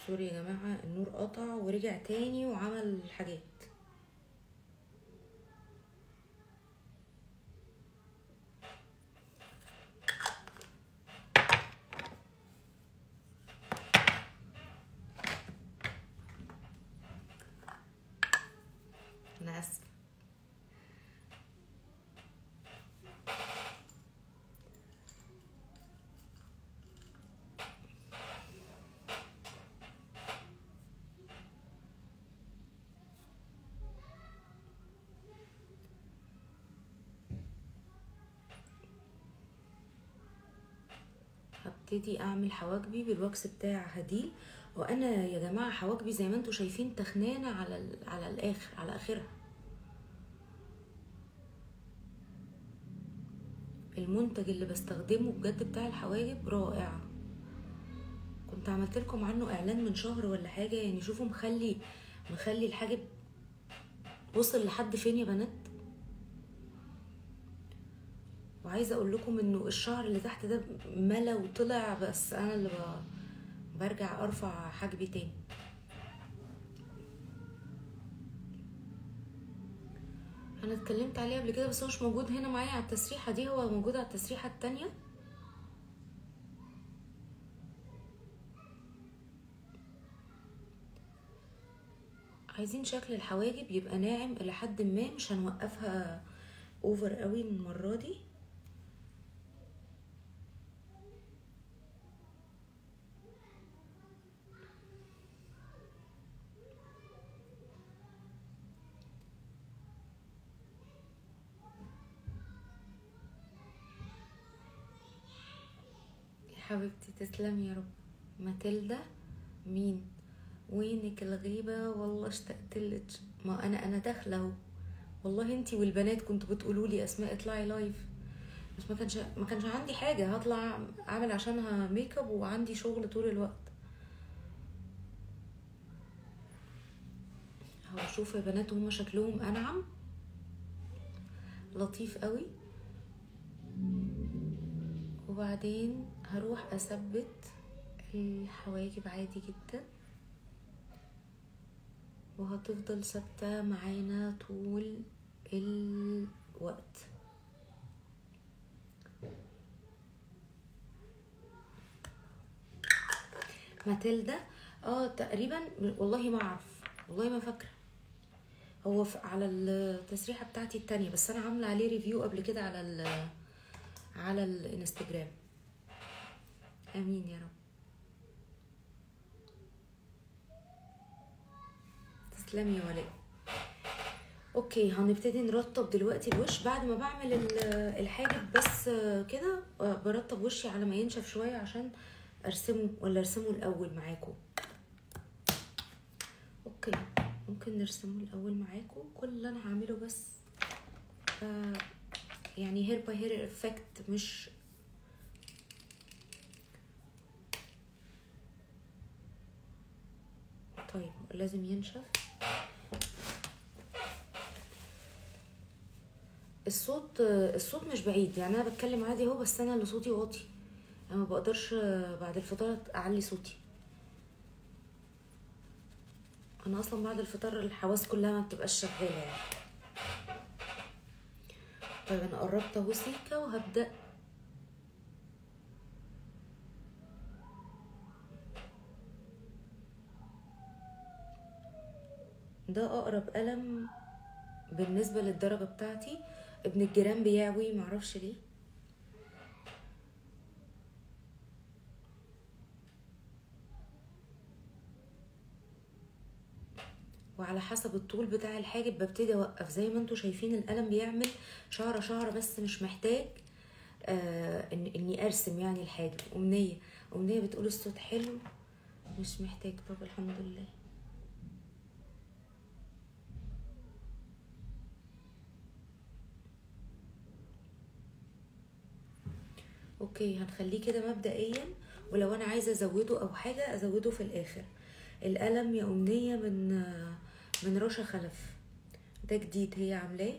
سوري يا جماعة النور قطع ورجع تاني وعمل حاجات أنا آسفة هبتدي اعمل حواجبي بالوكس بتاع هديل وانا يا جماعه حواجبي زي ما انتم شايفين تخنانه على ال- على الاخر على اخرها المنتج اللي بستخدمه بجد بتاع الحواجب رائع كنت عملت لكم عنه اعلان من شهر ولا حاجه يعني شوفوا مخلي مخلي الحاجب وصل لحد فين يا بنات وعايزه اقول لكم انه الشعر اللي تحت ده ملا وطلع بس انا اللي ب... برجع ارفع حاجبي تاني انا اتكلمت عليه قبل كده بس هو مش موجود هنا معايا على التسريحه دي هو موجود على التسريحه التانية عايزين شكل الحواجب يبقى ناعم الى حد ما مش هنوقفها اوفر قوي المره دي يا حبيبتي تسلمي يا رب ماتيلدا مين وينك الغيبة والله اشتقت لك ما انا انا داخلة اهو والله انتي والبنات كنتوا بتقولوا لي اسماء اطلعي لايف بس ما كانش ما كانش عندي حاجة هطلع اعمل عشانها ميك اب وعندي شغل طول الوقت اهو شوفوا يا بنات هما شكلهم انعم لطيف قوي وبعدين هروح اثبت الحواجب عادي جدا وهتفضل ثابتة معانا طول الوقت ماتيلدا اه تقريبا والله ما اعرف والله ما فاكره هو ف- على التسريحه بتاعتي التانية بس انا عامله عليه ريفيو قبل كده على ال على الانستجرام امين يا رب تسلمي يا ولاء اوكي هنبتدي نرطب دلوقتي الوش بعد ما بعمل ال- الحاجب بس كده برطب وشي على ما ينشف شويه عشان ارسمه ولا ارسمه الاول معاكم اوكي ممكن نرسمه الاول معاكم كل اللي انا هعمله بس آه يعني هير باي هير افكت مش طيب لازم ينشف الصوت الصوت مش بعيد يعني انا بتكلم عادي اهو بس انا اللي صوتي واطي انا ما بقدرش بعد الفطار اعلي صوتي انا اصلا بعد الفطار الحواس كلها ما بتبقاش شغاله يعني طيب انا قربت اهو سيكه وهبدا ده اقرب قلم بالنسبه للدرجه بتاعتي ابن الجيران بيعوي معرفش ليه وعلى حسب الطول بتاع الحاجب ببتدي اوقف زي ما انتوا شايفين القلم بيعمل شعره شعره بس مش محتاج آه إن اني ارسم يعني الحاجب امنيه امنيه بتقول الصوت حلو مش محتاج طب الحمد لله اوكي هنخليه كده مبدئيا ولو انا عايزه ازوده او حاجه ازوده في الاخر القلم يا امنيه من من رشا خلف ده جديد هي عاملاه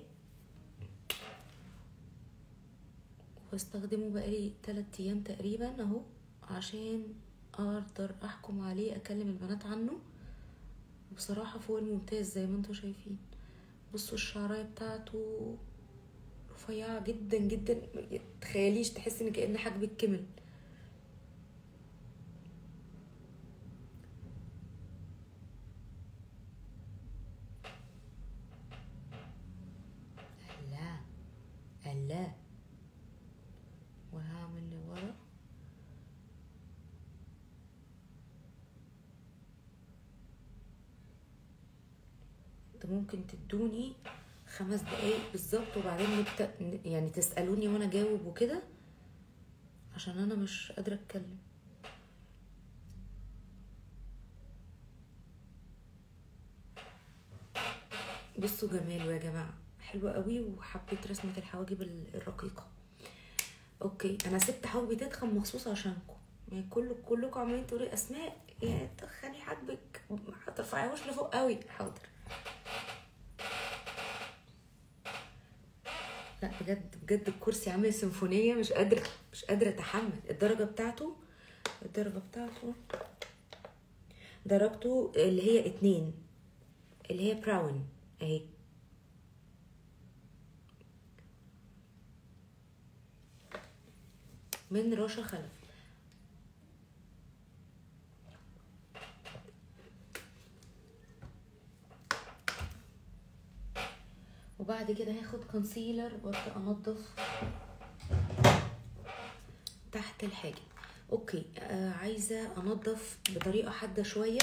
واستخدمه بقالي 3 ايام تقريبا اهو عشان اقدر احكم عليه اكلم البنات عنه بصراحة فوق الممتاز زي ما انتوا شايفين بصوا الشعراية بتاعته رفيعة جدا جدا تخيليش تحس ان كأن حاجبك كمل الله الله وهعمل لورا انت ممكن تدوني خمس دقايق بالظبط وبعدين نبدأ ن- يعني تسألوني وانا جاوب وكده عشان انا مش قادرة اتكلم بصوا جماله يا جماعة حلوة قوي وحبيت رسمة الحواجب ال- الرقيقة اوكي انا سبت حواجبي تدخن مخصوص عشانكم يعني كل كلكم عمالين تقولوا اسماء يا تخني حاجبك ما ترفعيهوش لفوق قوي حاضر لا بجد بجد الكرسي عامل سيمفونية مش قادرة مش قادرة اتحمل الدرجة بتاعته الدرجة بتاعته درجته اللي هي اتنين اللي هي براون اهي من رشا خلف وبعد كده هاخد كونسيلر وابدا انضف تحت الحاجب اوكي آه عايزه انضف بطريقه حاده شويه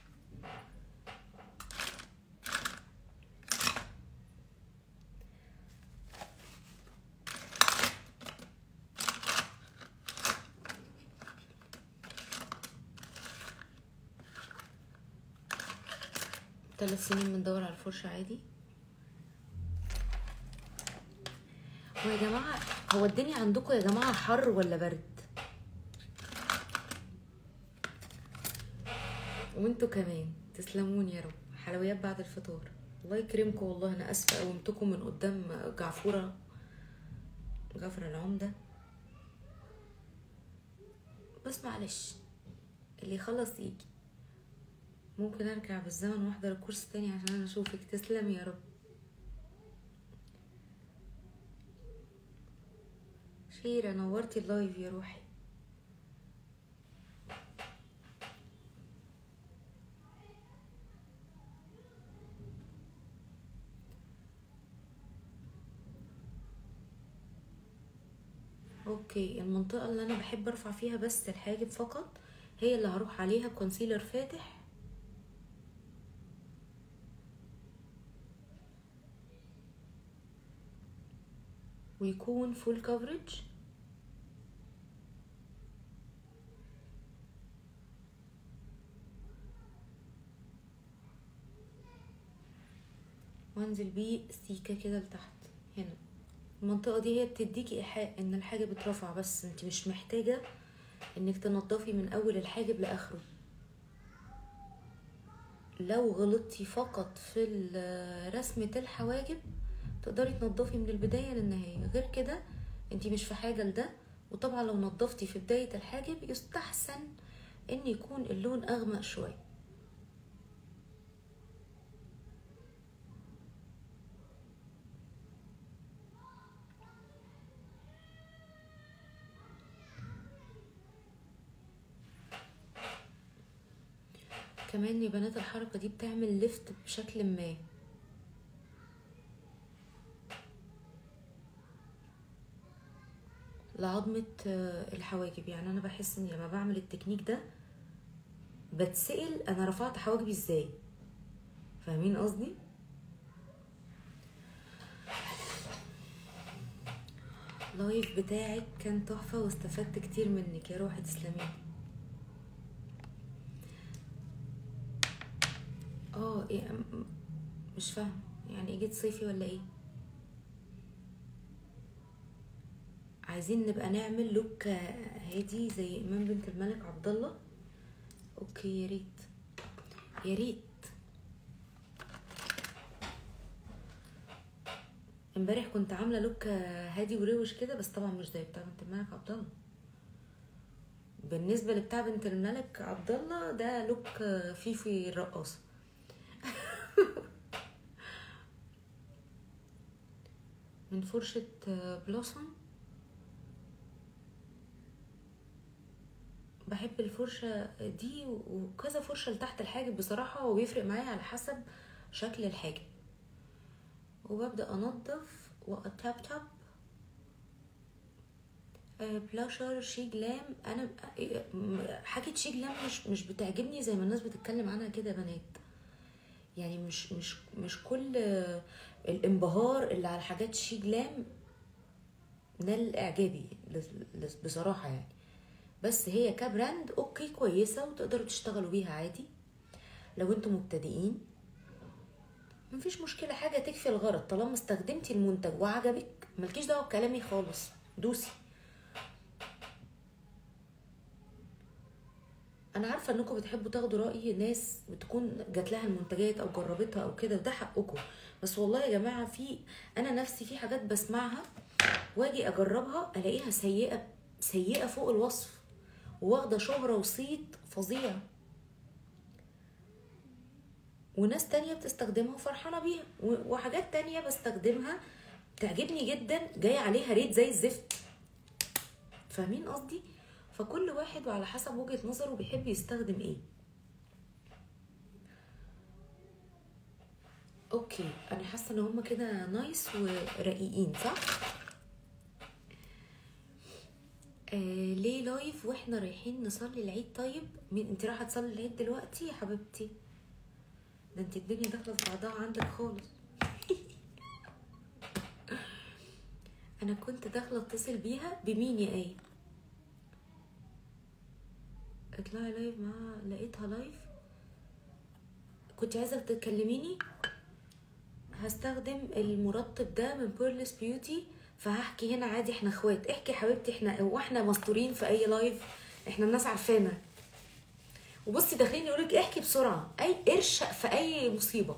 ثلاث سنين بندور على الفرشة عادي هو يا جماعة هو الدنيا عندكم يا جماعة حر ولا برد؟ وانتوا كمان تسلمون يا رب حلويات بعد الفطار الله يكرمكم والله انا اسفة قومتكم من قدام جعفورة جعفر العمدة بس معلش اللي يخلص يجي ممكن ارجع بالزمن واحضر الكورس تاني عشان انا اشوفك تسلم يا رب شيرة نورتي اللايف يا روحي اوكي المنطقة اللي انا بحب ارفع فيها بس الحاجب فقط هي اللي هروح عليها كونسيلر فاتح ويكون فول كفرج وانزل بيه سيكة كده لتحت هنا المنطقة دي هي بتديكي ايحاء ان الحاجب اترفع بس انت مش محتاجة انك تنضفي من اول الحاجب لاخره لو غلطتي فقط في ال- رسمة الحواجب تقدري تنضفي من البداية للنهاية غير كده انتي مش في حاجة لده وطبعا لو نضفتي في بداية الحاجب يستحسن ان يكون اللون اغمق شوية كمان يا بنات الحركة دي بتعمل ليفت بشكل ما لعظمة آه، الحواجب يعني أنا بحس إني لما بعمل التكنيك ده بتسأل أنا رفعت حواجبي إزاي فاهمين قصدي؟ اللايف بتاعك كان تحفة واستفدت كتير منك يا روحي تسلمي اه ايه م- م- مش فاهمة يعني ايه جيت صيفي ولا ايه عايزين نبقى نعمل لوك هادي زي امام بنت الملك عبد الله اوكي يا ريت يا ريت امبارح كنت عامله لوك هادي وروش كده بس طبعا مش زي بتاع بنت الملك عبد الله بالنسبه لبتاع بنت الملك عبد الله ده لوك آه، فيفي الرقاصه من فرشة آه، بلوسوم بحب الفرشة دي وكذا فرشة لتحت الحاجب بصراحة وبيفرق معايا على حسب شكل الحاجب وببدأ أنضف وأتاب تاب آه، بلاشر شي جلام انا آه، حاجه شي جلام مش مش بتعجبني زي ما الناس بتتكلم عنها كده يا بنات يعني مش مش مش كل آه، الانبهار اللي على حاجات شي جلام نال اعجابي لس- لس- بصراحه يعني بس هي كبراند اوكي كويسه وتقدروا تشتغلوا بيها عادي لو انتم مبتدئين مفيش مشكله حاجه تكفي الغرض طالما استخدمتي المنتج وعجبك ملكيش دعوه بكلامي خالص دوسي انا عارفه انكم بتحبوا تاخدوا راي ناس بتكون جات لها المنتجات او جربتها او كده وده حقكم بس والله يا جماعه في انا نفسي في حاجات بسمعها واجي اجربها الاقيها سيئه سيئه فوق الوصف واخده شهره وصيت فظيع وناس تانية بتستخدمها وفرحانة بيها و- وحاجات تانية بستخدمها تعجبني جدا جاي عليها ريت زي الزفت فاهمين قصدي فكل واحد وعلى حسب وجهة نظره بيحب يستخدم ايه اوكي انا حاسه ان هما كده نايس ورقيقين صح آه ليه لايف واحنا رايحين نصلي العيد طيب مين انت رايحه تصلي العيد دلوقتي يا حبيبتي ده انت الدنيا داخله في بعضها عندك خالص انا كنت داخله اتصل بيها بمين يا ايه اطلعي لايف معاها لقيتها لايف كنت عايزه تكلميني هستخدم المرطب ده من بيرلس بيوتي فهحكي هنا عادي احنا اخوات احكي يا حبيبتي احنا واحنا مستورين في اي لايف احنا الناس عارفانا وبصي داخلين يقولك احكي بسرعه اي ارشق في اي مصيبه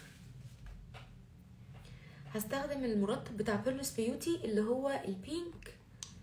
هستخدم المرطب بتاع بيرلس بيوتي اللي هو البينك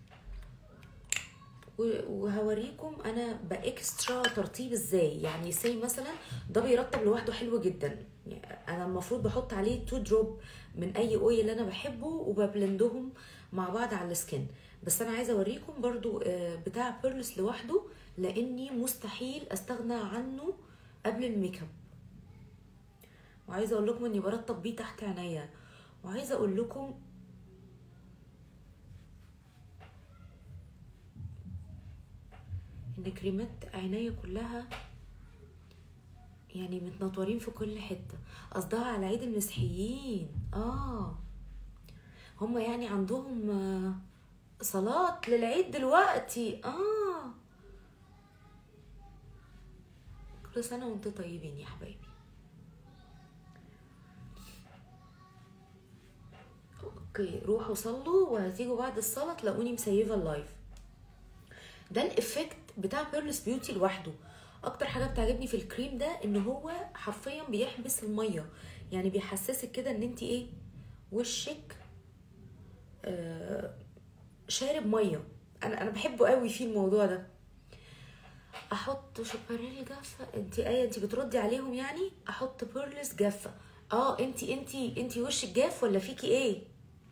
و- وهوريكم انا باكسترا ترطيب ازاي يعني سي مثلا ده بيرطب لوحده حلو جدا يعني انا المفروض بحط عليه تو دروب من اي اويل اللي انا بحبه وببلندهم مع بعض على السكين بس انا عايزه اوريكم برضو آه، بتاع بيرلس لوحده لاني مستحيل استغنى عنه قبل الميك اب وعايزه اقول لكم اني برطب بيه تحت عينيا وعايزه اقول لكم ان كريمات عينيا كلها يعني متنطورين في كل حته قصدها على عيد المسيحيين اه هما يعني عندهم آه، صلاة للعيد دلوقتي اه كل سنة وانتم طيبين يا حبايبي اوكي روحوا صلوا وهتيجوا بعد الصلاة تلاقوني مسيفة اللايف ده الافكت بتاع بيرلس بيوتي لوحده اكتر حاجه بتعجبني في الكريم ده ان هو حرفيا بيحبس الميه يعني بيحسسك كده ان انت ايه وشك آه شارب ميه انا انا بحبه قوي في الموضوع ده احط شوبريل جافه انت ايه انت بتردي عليهم يعني احط بيرلس جافه اه انت انت انت وشك جاف ولا فيكي ايه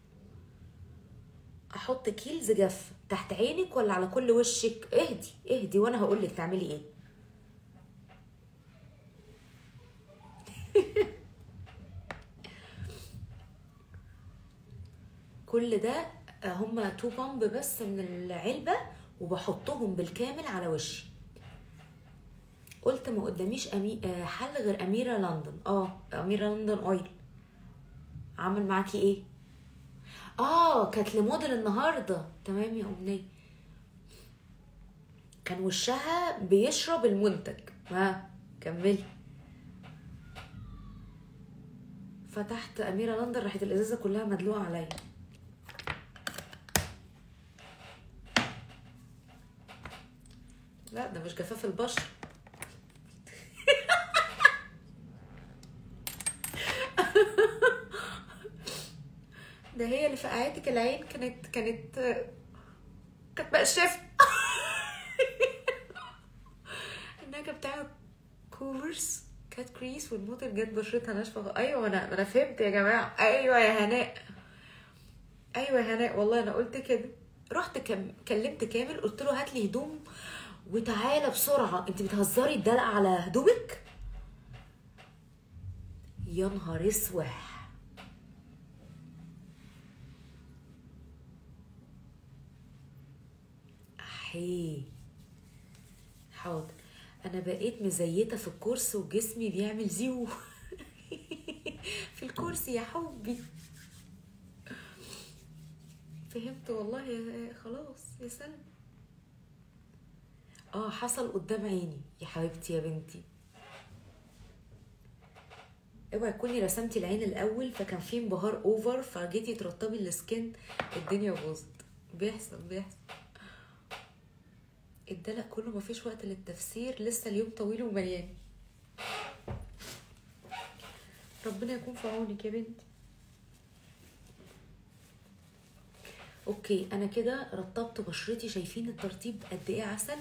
احط كيلز جاف تحت عينك ولا على كل وشك اهدي اهدي وانا هقول لك تعملي ايه كل ده هما تو بامب بس من العلبة وبحطهم بالكامل على وشي قلت ما قداميش أمي... آه، حل غير أميرة لندن اه أميرة لندن أويل عمل معاكي ايه اه كانت لموديل النهارده تمام يا أمنية كان وشها بيشرب المنتج ها كملي فتحت أميرة لندن راحت الإزازة كلها مدلوقة عليا لا ده مش جفاف البشر ده هي اللي فقعتك العين كانت كانت كانت مقشفة حاجه بتعمل كورس كات كريس والموديل جت بشرتها ناشفه ايوه انا انا فهمت يا جماعه ايوه يا هناء ايوه يا هناء والله انا قلت كده رحت كم... كلمت كامل قلت له هات لي هدوم وتعالى بسرعه انت بتهزري الدلع على هدومك يا نهار اسوح احي حاضر انا بقيت مزيته في الكورس وجسمي بيعمل زيو في الكرسي يا حبي فهمت والله يا خلاص يا سلام اه حصل قدام عيني يا حبيبتي يا بنتي اوعي تكوني رسمتي العين الاول فكان في انبهار اوفر فجيتي ترطبي السكن الدنيا باظت بيحصل بيحصل الدلق كله مفيش وقت للتفسير لسه اليوم طويل ومليان ربنا يكون في عونك يا بنتي اوكي انا كده رطبت بشرتي شايفين الترطيب قد ايه عسل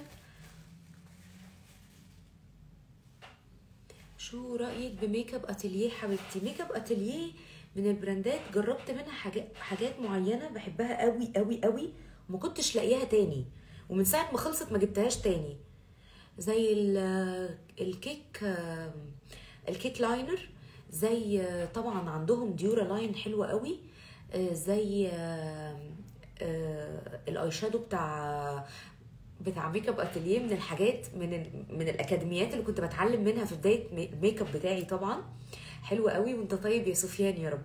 شو رايك بميك اب اتيليه حبيبتي ميك اب اتيليه من البراندات جربت منها حاجات حاجات معينه بحبها قوي قوي قوي وما كنتش لاقيها تاني ومن ساعه ما خلصت ما جبتهاش تاني زي ال- الكيك الكيك لاينر زي طبعا عندهم ديورا لاين حلوه قوي زي الاي شادو بتاع بتاع ميك اب اتيليه من الحاجات من ال- من الاكاديميات اللي كنت بتعلم منها في بدايه مي- الميك اب بتاعي طبعا حلوه قوي وانت طيب يا سفيان يا رب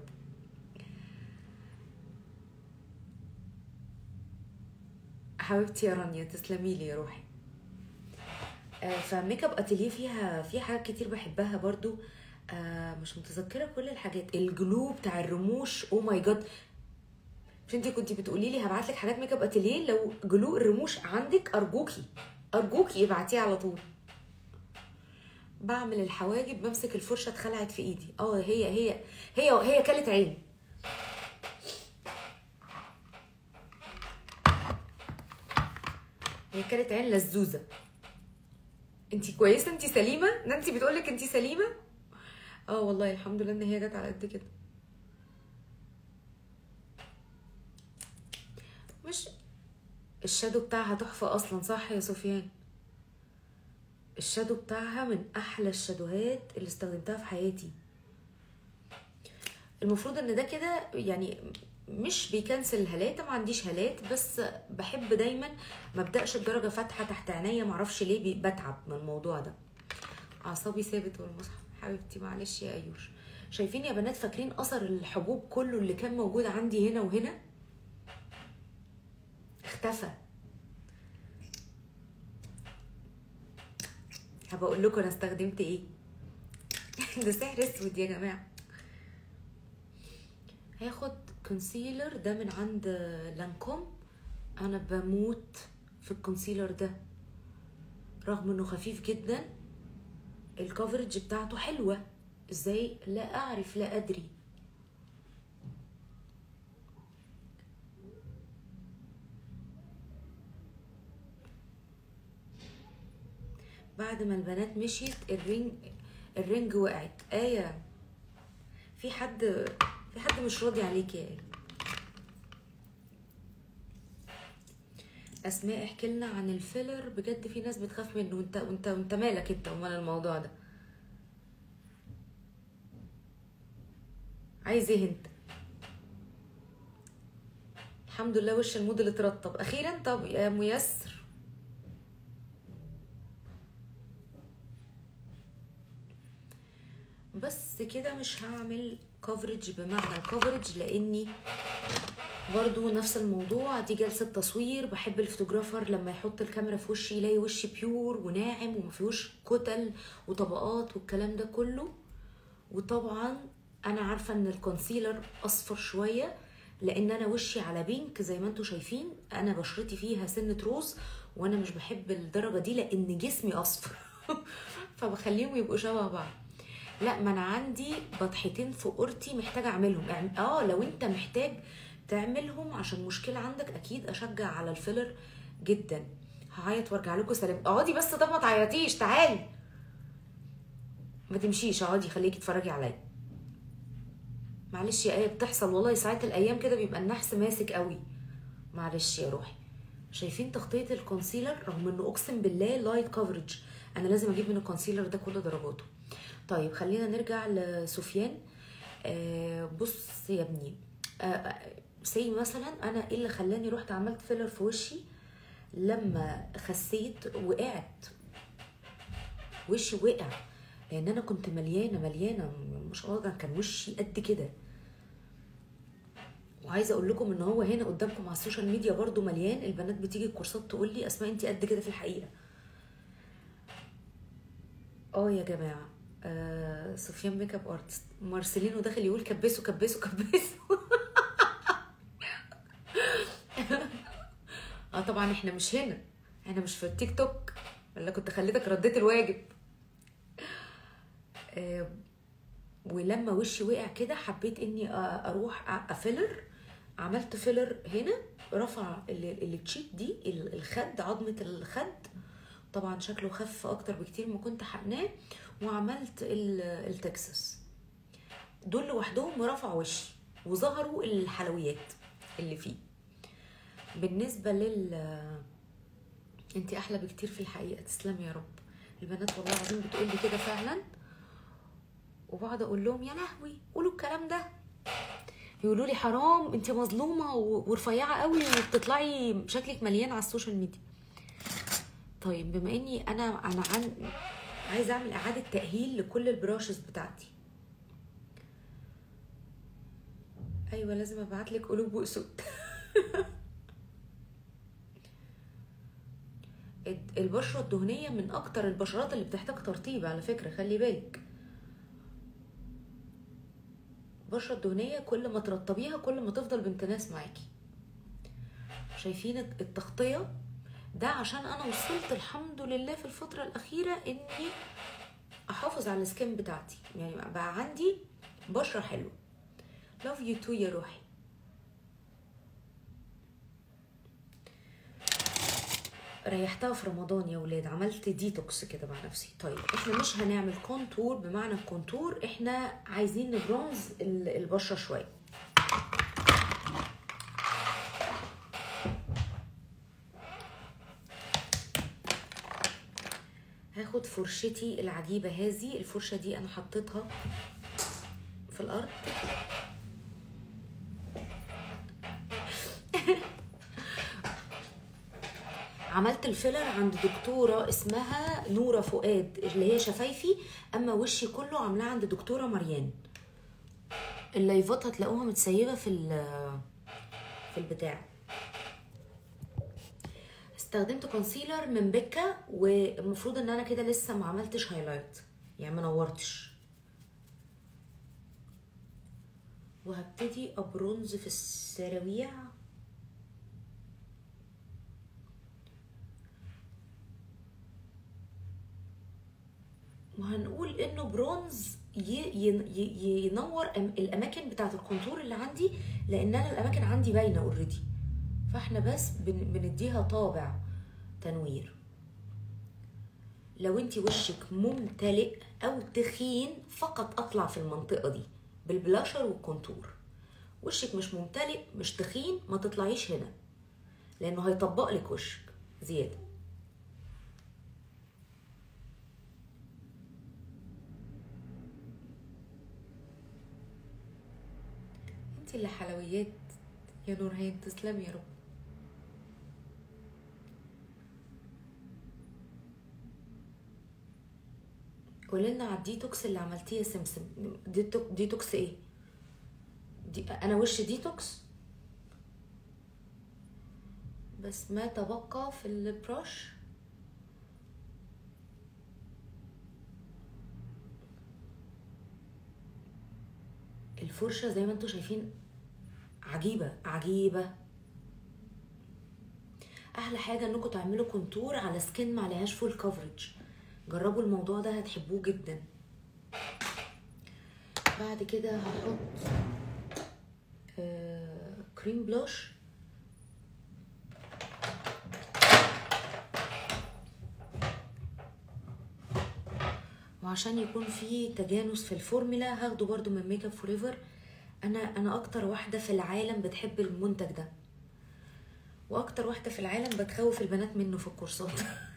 حبيبتي يا رانيا تسلمي لي يا روحي آه، فميك اب اتيليه فيها فيها حاجات كتير بحبها برضو آه، مش متذكره كل الحاجات الجلو بتاع الرموش او ماي جاد مش انتي كنتي بتقولي لي هبعت لك حاجات ميك اب اتيليه لو جلو الرموش عندك ارجوكي ارجوكي ابعتيها على طول بعمل الحواجب بمسك الفرشه اتخلعت في ايدي اه هي هي هي هي كلت عين هي كانت عين لزوزه انتي كويسه انتي سليمه نانسي بتقولك انتي سليمه اه والله الحمد لله ان هي جت على قد كده مش الشادو بتاعها تحفه اصلا صح يا سفيان الشادو بتاعها من احلى الشادوهات اللي استخدمتها في حياتي المفروض ان ده كده يعني مش بيكنسل الهالات ما عنديش هالات بس بحب دايما ما ابداش الدرجه فاتحه تحت عينيا معرفش ليه بي- بتعب من الموضوع ده اعصابي ثابت والمصحف حبيبتي معلش يا ايوش شايفين يا بنات فاكرين اثر الحبوب كله اللي كان موجود عندي هنا وهنا اختفى هبقى اقول لكم انا استخدمت ايه ده سحر اسود يا جماعه هاخد كونسيلر ده من عند لانكوم انا بموت في الكونسيلر ده رغم انه خفيف جدا الكفرج بتاعته حلوه ازاي لا اعرف لا ادري بعد ما البنات مشيت الرينج الرينج وقعت آية في حد في حد مش راضي عليك يا آية أسماء احكي لنا عن الفيلر بجد في ناس بتخاف منه وانت وانت وانت مالك انت ومال الموضوع ده عايز ايه انت الحمد لله وش الموديل اترطب اخيرا طب يا ميسر بس كده مش هعمل كفرج بمعنى الكفرج لاني برضو نفس الموضوع دي جلسة تصوير بحب الفوتوغرافر لما يحط الكاميرا في وشي يلاقي وشي بيور وناعم ومفيهوش كتل وطبقات والكلام ده كله وطبعا انا عارفة ان الكونسيلر اصفر شوية لان انا وشي على بينك زي ما انتم شايفين انا بشرتي فيها سنة روز وانا مش بحب الدرجة دي لان جسمي اصفر فبخليهم يبقوا شبه بعض لا ما انا عندي بطحتين في قرتي محتاجه اعملهم يعني اه لو انت محتاج تعملهم عشان مشكله عندك اكيد اشجع على الفيلر جدا هعيط وارجع لكم سلام اقعدي بس طب ما تعيطيش تعالي ما تمشيش اقعدي خليكي تتفرجي عليا معلش يا ايه بتحصل والله ساعات الايام كده بيبقى النحس ماسك قوي معلش يا روحي شايفين تغطيه الكونسيلر رغم انه اقسم بالله لايت كفرج انا لازم اجيب من الكونسيلر ده كل درجاته طيب خلينا نرجع لسفيان آه بص يا ابني آه سي مثلا انا ايه اللي خلاني رحت عملت فيلر في وشي لما خسيت وقعت وشي وقع لان انا كنت مليانه مليانه مش قادره كان وشي قد كده وعايزه اقول لكم ان هو هنا قدامكم على السوشيال ميديا برضو مليان البنات بتيجي الكورسات تقول لي اسماء انت قد كده في الحقيقه اه يا جماعه آه سفيان ميك اب ارتست مارسيلينو داخل يقول كبسوا كبسوا كبسوا اه طبعا احنا مش هنا احنا مش في التيك توك ولا كنت خليتك رديت الواجب آه ولما وشي وقع كده حبيت اني آه اروح افيلر عملت فيلر هنا رفع التشيك دي الخد عظمه الخد طبعا شكله خف اكتر بكتير ما كنت حقناه وعملت التكساس دول لوحدهم رفعوا وشي وظهروا الحلويات اللي فيه بالنسبة لل انت احلى بكتير في الحقيقة تسلمي يا رب البنات والله العظيم بتقول لي كده فعلا وبقعد اقول لهم يا لهوي قولوا الكلام ده يقولوا لي حرام انت مظلومه ورفيعه قوي وبتطلعي شكلك مليان على السوشيال ميديا طيب بما اني انا انا عن عايزه اعمل اعاده تاهيل لكل البراشز بتاعتي ايوه لازم ابعت لك قلوب واسود البشره الدهنيه من اكتر البشرات اللي بتحتاج ترطيب على فكره خلي بالك البشره الدهنيه كل ما ترطبيها كل ما تفضل بنت ناس معاكي شايفين التغطيه ده عشان انا وصلت الحمد لله في الفتره الاخيره اني احافظ على السكين بتاعتي يعني بقى عندي بشره حلوه لاف يو تو يا روحي ريحتها في رمضان يا ولاد عملت ديتوكس كده مع نفسي طيب احنا مش هنعمل كونتور بمعنى الكونتور احنا عايزين نبرونز البشره شويه هاخد فرشتي العجيبه هذه الفرشه دي انا حطيتها في الارض عملت الفيلر عند دكتوره اسمها نوره فؤاد اللي هي شفايفي اما وشي كله عاملاه عند دكتوره مريان اللايفات هتلاقوها متسيبه في في البتاع استخدمت كونسيلر من بكا والمفروض ان انا كده لسه ما عملتش هايلايت يعني ما نورتش وهبتدي ابرونز في السراويع وهنقول انه برونز ينور الاماكن بتاعه الكونتور اللي عندي لان انا الاماكن عندي باينه اوريدي فاحنا بس بنديها طابع تنوير لو انت وشك ممتلئ او تخين فقط اطلع في المنطقه دي بالبلاشر والكونتور وشك مش ممتلئ مش تخين ما تطلعيش هنا لانه هيطبق لك وشك زياده انت اللي حلويات يا نورهان تسلمي يا رب قولي لنا على الديتوكس اللي عملتيه يا سمسم ديتوك ديتوكس ايه دي انا وش ديتوكس بس ما تبقى في البروش الفرشه زي ما انتم شايفين عجيبه عجيبه احلى حاجه انكم تعملوا كونتور على سكين ما عليهاش فول كفرج جربوا الموضوع ده هتحبوه جدا بعد كده هحط آه كريم بلاش وعشان يكون في تجانس في الفورمولا هاخده برضو من ميك اب فوريفر انا انا اكتر واحده في العالم بتحب المنتج ده واكتر واحده في العالم بتخوف البنات منه في الكورسات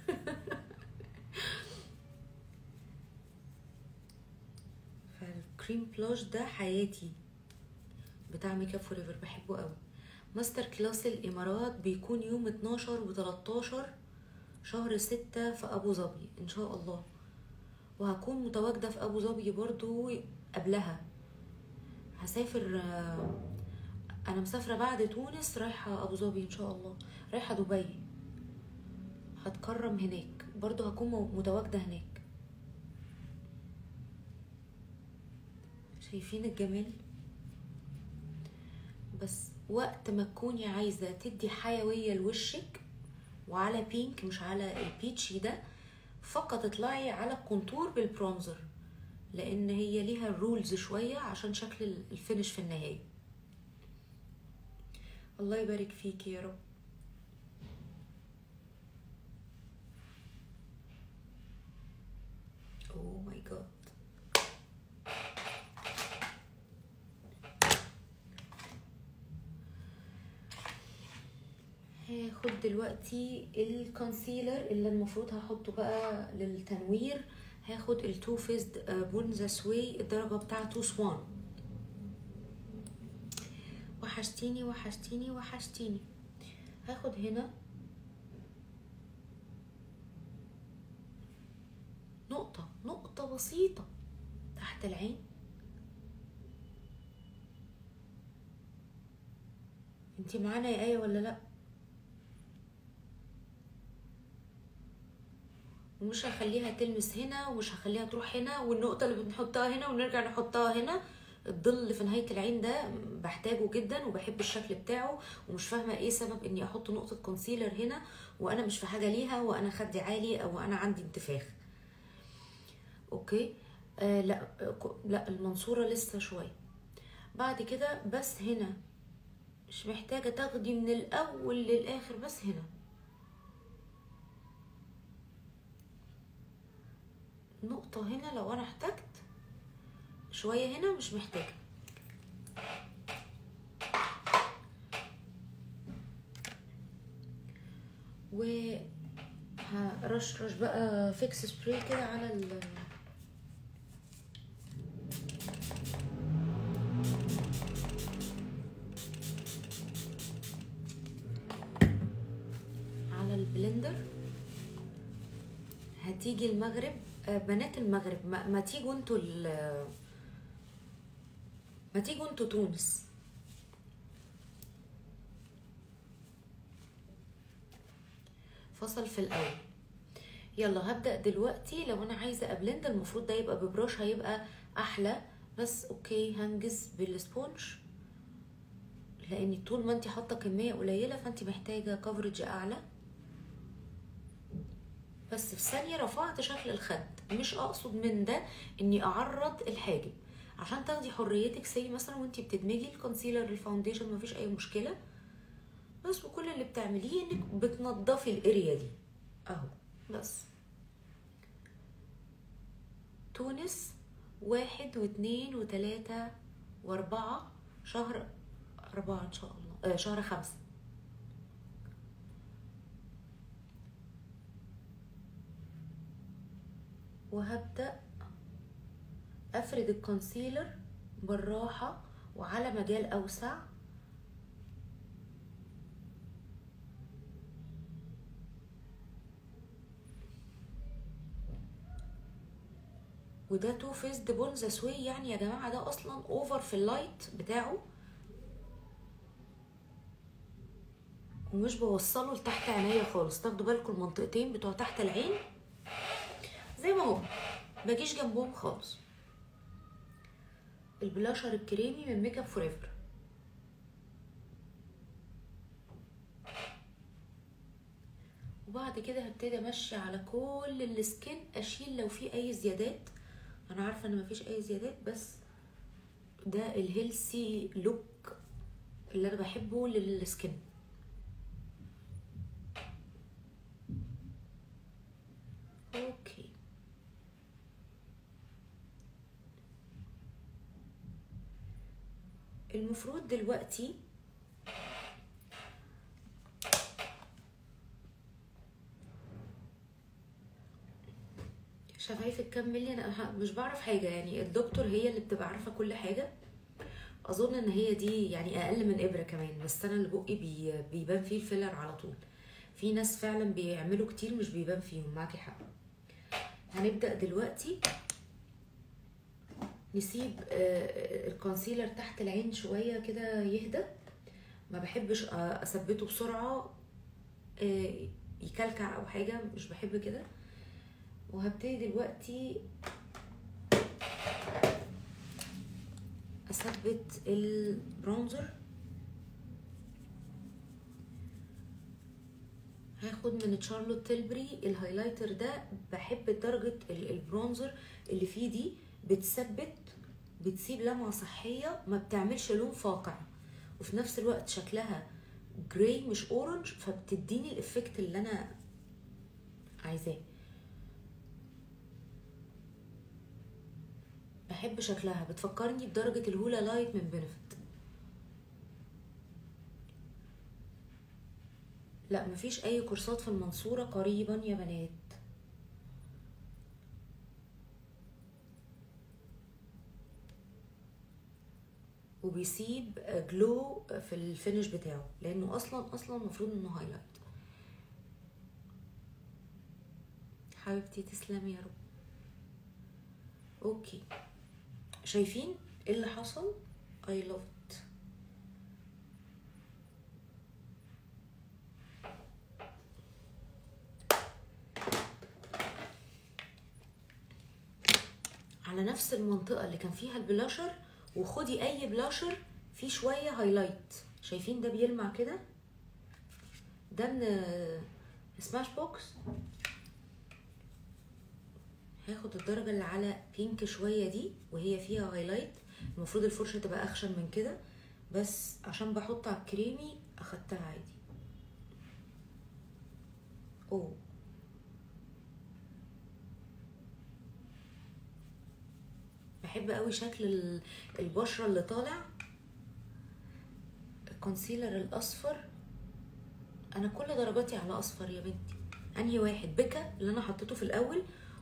فالكريم بلاش ده حياتي بتاع ميك اب فوريفر بحبه قوي ماستر كلاس الامارات بيكون يوم 12 و 13 شهر ستة في ابو ظبي ان شاء الله وهكون متواجده في ابو ظبي برضو قبلها هسافر آه، انا مسافره بعد تونس رايحه ابو ظبي ان شاء الله رايحه دبي هتكرم هناك برضو هكون مو- متواجده هناك شايفين الجمال بس وقت ما تكوني عايزه تدي حيويه لوشك وعلى بينك مش على البيتشي ده فقط اطلعي على الكونتور بالبرونزر لان هي ليها رولز شويه عشان شكل الفينش في النهايه الله يبارك فيك يا رب اوه ماي جاد هاخد دلوقتي الكونسيلر اللي المفروض هحطه بقى للتنوير هاخد التو فيزد بونزا سوي الدرجة بتاعته سوان وحشتيني وحشتيني وحشتيني هاخد هنا نقطة نقطة بسيطة تحت العين انتي معانا يا ايه ولا لا ومش هخليها تلمس هنا ومش هخليها تروح هنا والنقطة اللي بنحطها هنا ونرجع نحطها هنا الظل اللي في نهاية العين ده بحتاجه جدا وبحب الشكل بتاعه ومش فاهمة ايه سبب اني احط نقطة كونسيلر هنا وانا مش في حاجة ليها وانا خدي عالي او انا عندي انتفاخ اوكي آه لا آه، ك- لا المنصورة لسه شوية بعد كده بس هنا مش محتاجة تاخدي من الاول للاخر بس هنا نقطة هنا لو انا احتجت شوية هنا مش محتاجة و هرشرش بقى فيكس سبراي كده على ال على البلندر هتيجي المغرب آه، بنات المغرب ما, ما تيجوا انتوا ال- ما تيجوا انتوا تونس فصل في الاول يلا هبدأ دلوقتي لو انا عايزة ابلند المفروض ده يبقى ببراش هيبقى احلى بس اوكي هنجز بالسبونج لان طول ما انت حاطه كميه قليله فانت محتاجه كفرج اعلى بس في ثانيه رفعت شكل الخد مش اقصد من ده اني اعرض الحاجب عشان تاخدي حريتك زي مثلا وانت بتدمجي الكونسيلر الفاونديشن مفيش اي مشكله بس وكل اللي بتعمليه انك بتنضفي الاريا دي اهو بس تونس واحد واثنين وثلاثة واربعة شهر أربعة إن شاء الله آه شهر خمسة وهبدأ أفرد الكونسيلر بالراحة وعلى مجال أوسع وده تو فيسد بونزا سوي يعني يا جماعة ده أصلا أوفر في اللايت بتاعه ومش بوصله لتحت عينيا خالص تاخدوا بالكم المنطقتين بتوع تحت العين زي ما هم مجيش جنبهم خالص البلاشر الكريمي من ميك اب فور ايفر وبعد كده هبتدي امشي على كل السكين اشيل لو في اي زيادات انا عارفه ان مفيش اي زيادات بس ده الهيلسي لوك اللي انا بحبه للسكين اوكي المفروض دلوقتي شفايفك كام ملي انا ه- مش بعرف حاجه يعني الدكتور هي اللي بتبقى عارفه كل حاجه اظن ان هي دي يعني اقل من ابره كمان بس انا اللي بقي بي بيبان فيه الفيلر على طول في ناس فعلا بيعملوا كتير مش بيبان فيهم معاكي حق هنبدا دلوقتي نسيب آه، الكونسيلر تحت العين شويه كده يهدى ما بحبش آه، اثبته بسرعه آه، يكلكع او حاجه مش بحب كده وهبتدي دلوقتي اثبت البرونزر هاخد من تشارلوت تيلبري الهايلايتر ده بحب درجة ال- البرونزر اللي فيه دي بتثبت بتسيب لمعة صحية ما بتعملش لون فاقع وفي نفس الوقت شكلها جراي مش اورنج فبتديني الافكت اللي انا عايزاه بحب شكلها بتفكرني بدرجة الهولا لايت من بنفت لا مفيش اي كورسات في المنصورة قريبا يا بنات وبيسيب جلو في الفينش بتاعه لانه اصلا اصلا المفروض انه هايلايت حبيبتي تسلمي يا رب اوكي شايفين ايه اللي حصل I love it على نفس المنطقة اللي كان فيها البلاشر وخدي أي بلاشر فيه شوية هايلايت شايفين ده بيلمع كده ده من سماش بوكس هاخد الدرجة اللي على بينك شوية دي وهي فيها هايلايت المفروض الفرشة تبقى أخشن من كده بس عشان بحط على الكريمي أخدتها عادي أوه بحب قوي شكل ال- البشرة اللي طالع الكونسيلر الأصفر أنا كل درجاتي على أصفر يا بنتي أنهي واحد بكا اللي أنا حطيته في الأول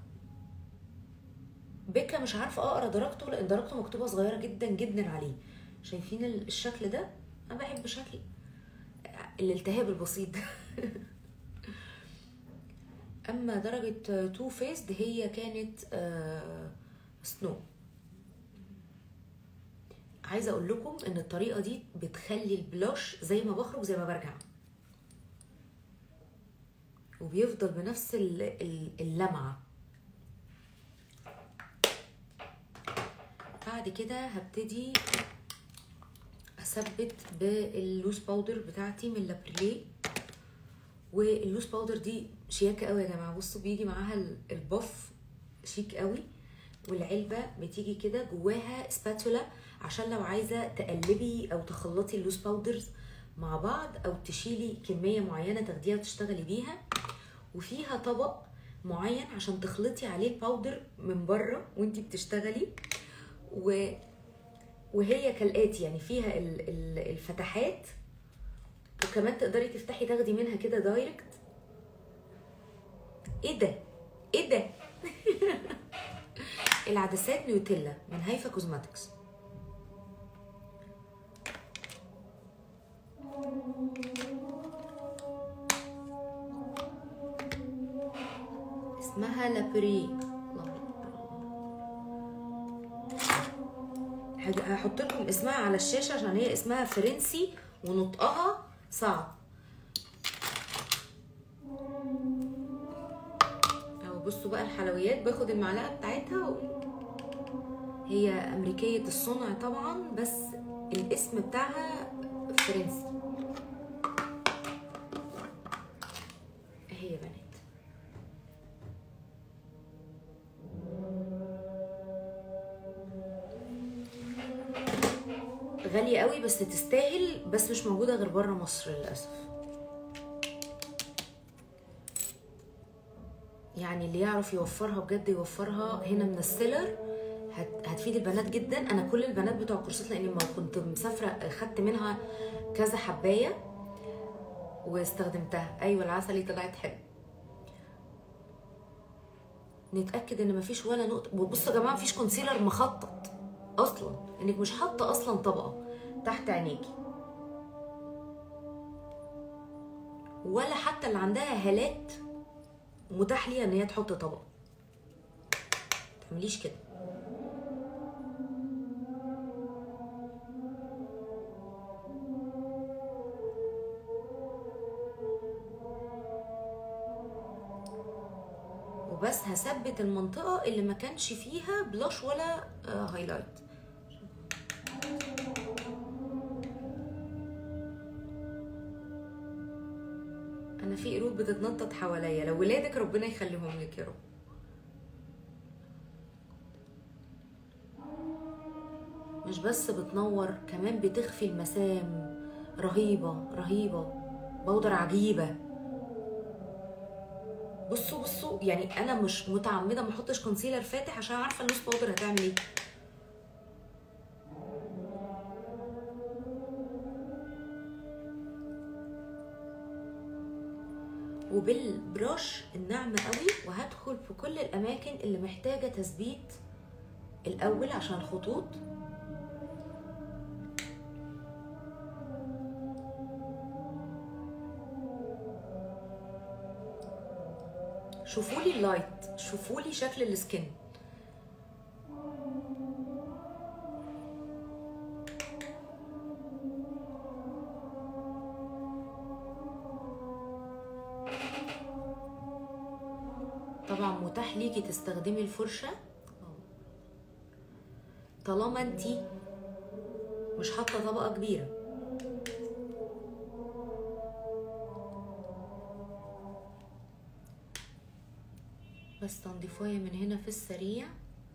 بكا مش عارفه اقرا درجته لان درجته مكتوبه صغيره جدا جدا عليه شايفين ال- الشكل ده انا بحب شكل الالتهاب البسيط ده اما درجه تو فيسد هي كانت سنو عايزه اقول لكم ان الطريقه دي بتخلي البلاش زي ما بخرج زي ما برجع وبيفضل بنفس ال- ال- اللمعه بعد كده هبتدي اثبت باللوز باودر بتاعتي من لابريليه واللوز باودر دي شياكه قوي يا جماعه بصوا بيجي معاها ال- البف شيك قوي والعلبه بتيجي كده جواها سباتولا عشان لو عايزه تقلبي او تخلطي اللوز باودرز مع بعض او تشيلي كميه معينه تاخديها وتشتغلي بيها وفيها طبق معين عشان تخلطي عليه الباودر من بره وانتي بتشتغلي و... وهي كالاتي يعني فيها ال... ال... الفتحات وكمان تقدري تفتحي تاخدي منها كده دايركت ايه ده ايه ده العدسات نيوتيلا من هيفا كوزماتكس اسمها لابري هج- هحط لكم اسمها على الشاشه عشان هي اسمها فرنسي ونطقها صعب اهو بصوا بقى الحلويات باخد المعلقه بتاعتها و... هي امريكيه الصنع طبعا بس الاسم بتاعها فرنسي اهي يا بنات غالية قوي بس تستاهل بس مش موجودة غير بره مصر للأسف يعني اللي يعرف يوفرها بجد يوفرها هنا من السيلر هت... هتفيد البنات جدا انا كل البنات بتوع الكورسات لاني ما كنت مسافره خدت منها كذا حبايه واستخدمتها ايوه العسلي طلعت حلو نتاكد ان مفيش ولا نقطه وبصوا يا جماعه مفيش كونسيلر مخطط اصلا انك مش حاطه اصلا طبقه تحت عينيكي ولا حتى اللي عندها هالات متاح ليها ان هي تحط طبقه تعمليش كده وبس هثبت المنطقة اللي ما كانش فيها بلاش ولا آه، هايلايت انا في قرود بتتنطط حواليا لو ولادك ربنا يخليهم لك يا رب مش بس بتنور كمان بتخفي المسام رهيبة رهيبة بودر عجيبة بصوا بصوا يعني انا مش متعمده ما احطش كونسيلر فاتح عشان عارفه اللوز باودر هتعمل ايه وبالبرش الناعمه قوي وهدخل في كل الاماكن اللي محتاجه تثبيت الاول عشان الخطوط شوفوا لي اللايت شوفوا لي شكل السكن طبعا متاح ليكي تستخدمي الفرشه طالما انتي مش حاطه طبقه كبيره بس تنظيفايه من هنا في السريع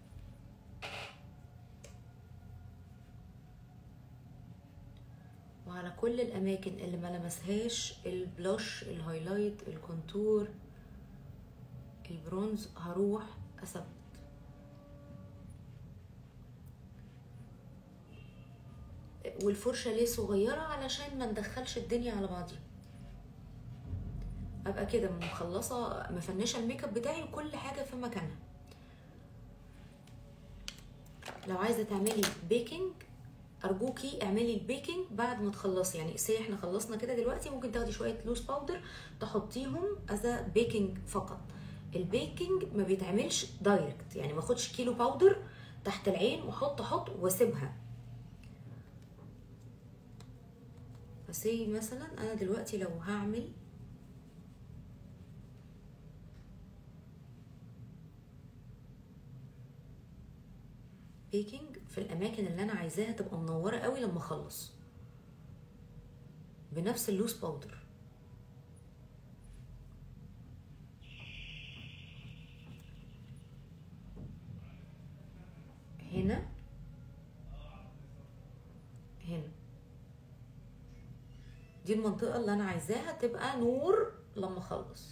وعلى كل الاماكن اللي ما لمسهاش البلاش الهايلايت الكونتور البرونز هروح اثبت والفرشه ليه صغيره علشان ما ندخلش الدنيا على بعضيها ابقى كده مخلصه مفنشه الميك اب بتاعي وكل حاجه في مكانها لو عايزه تعملي بيكنج ارجوكي اعملي البيكنج بعد ما تخلصي يعني سي احنا خلصنا كده دلوقتي ممكن تاخدي شويه لوز باودر تحطيهم از بيكنج فقط البيكنج ما بيتعملش دايركت يعني ما اخدش كيلو باودر تحت العين واحط احط واسيبها فسي مثلا انا دلوقتي لو هعمل بيكنج في الاماكن اللي انا عايزاها تبقى منوره قوي لما اخلص بنفس اللوز باودر هنا هنا دي المنطقة اللي أنا عايزاها تبقى نور لما أخلص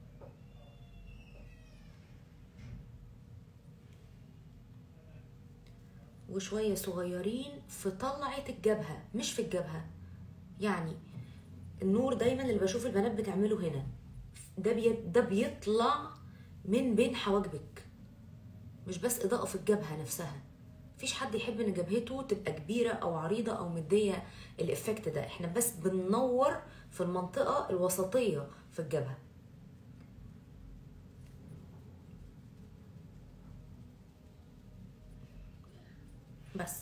وشوية صغيرين في طلعة الجبهة مش في الجبهة يعني النور دايما اللي بشوف البنات بتعمله هنا ده بي... ده بيطلع من بين حواجبك مش بس إضاءة في الجبهة نفسها مفيش حد يحب ان جبهته تبقى كبيره او عريضه او مديه الافكت ده احنا بس بننور في المنطقه الوسطيه في الجبهه بس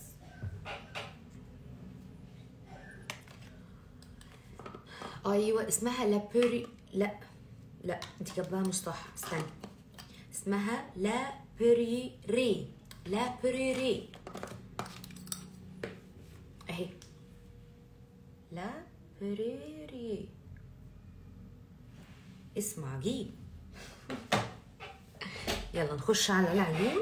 ايوه اسمها لا بيري لا لا انت كاتباها مش صح استني اسمها لا بيريري لا بيريري اهي لا بيريري اسم عجيب يلا نخش على العيون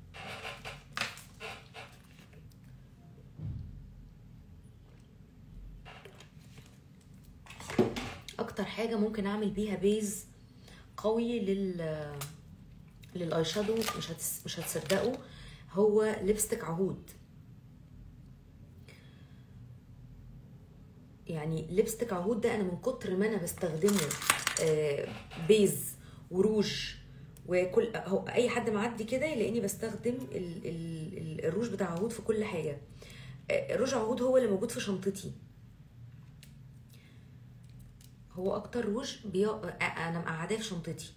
اكتر حاجه ممكن اعمل بيها بيز قوي لل للاي شادو مش هتس... مش هتصدقوا هو لبستك عهود يعني لبستك عهود ده انا من كتر ما انا بستخدمه آه، بيز وروج وكل هو اي حد معدي كده يلاقيني بستخدم ال- ال- ال- الروج بتاع عهود في كل حاجه آه، روج عهود هو اللي موجود في شنطتي هو اكتر روج بي... آه، انا مقعداه في شنطتي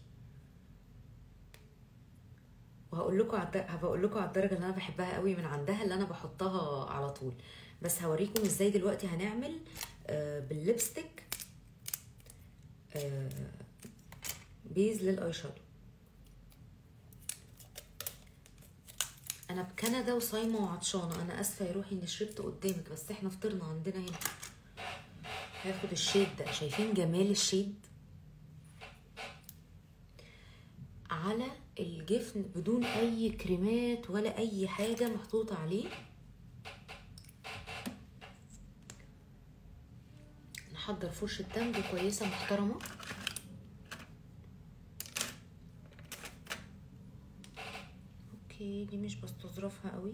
وهقول لكم على هبقول لكم على الدرجه اللي انا بحبها قوي من عندها اللي انا بحطها على طول بس هوريكم ازاي دلوقتي هنعمل آه، بالليبستيك آه، بيز للاي شادو انا بكندا وصايمه وعطشانه انا اسفه يا روحي اني شربت قدامك بس احنا فطرنا عندنا هنا هاخد الشيد ده شايفين جمال الشيد على الجفن بدون اي كريمات ولا اي حاجه محطوطه عليه نحضر فرشه تمج كويسه محترمه اوكي دي مش بستظرفها قوي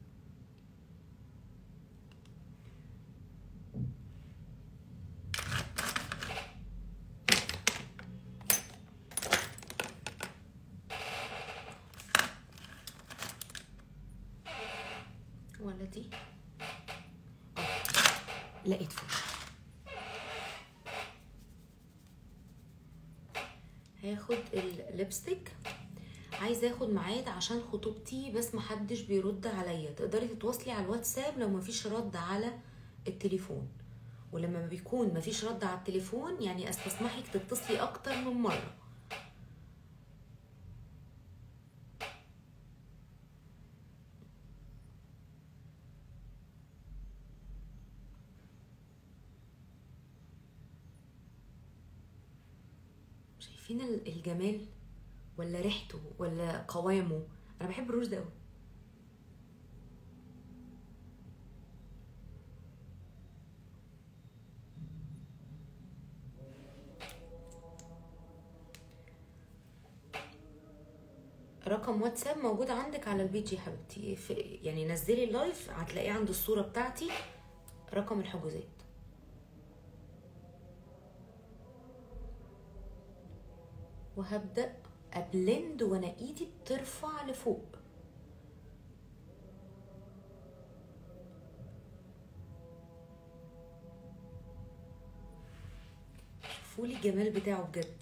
ولا دي اه لقيت فرشه هاخد الليبستيك عايزه اخد ميعاد عشان خطوبتي بس محدش بيرد عليا تقدري تتواصلي على الواتساب لو مفيش رد على التليفون ولما بيكون مفيش رد على التليفون يعني استسمحك تتصلي اكتر من مره شايفين ال- الجمال ولا ريحته ولا قوامه انا بحب الروج ده قوي رقم واتساب موجود عندك على البيج يا حبيبتي في يعني نزلي اللايف هتلاقيه عند الصورة بتاعتي رقم الحجوزات وهبدأ أبلند وأنا إيدي بترفع لفوق شوفوا لي الجمال بتاعه بجد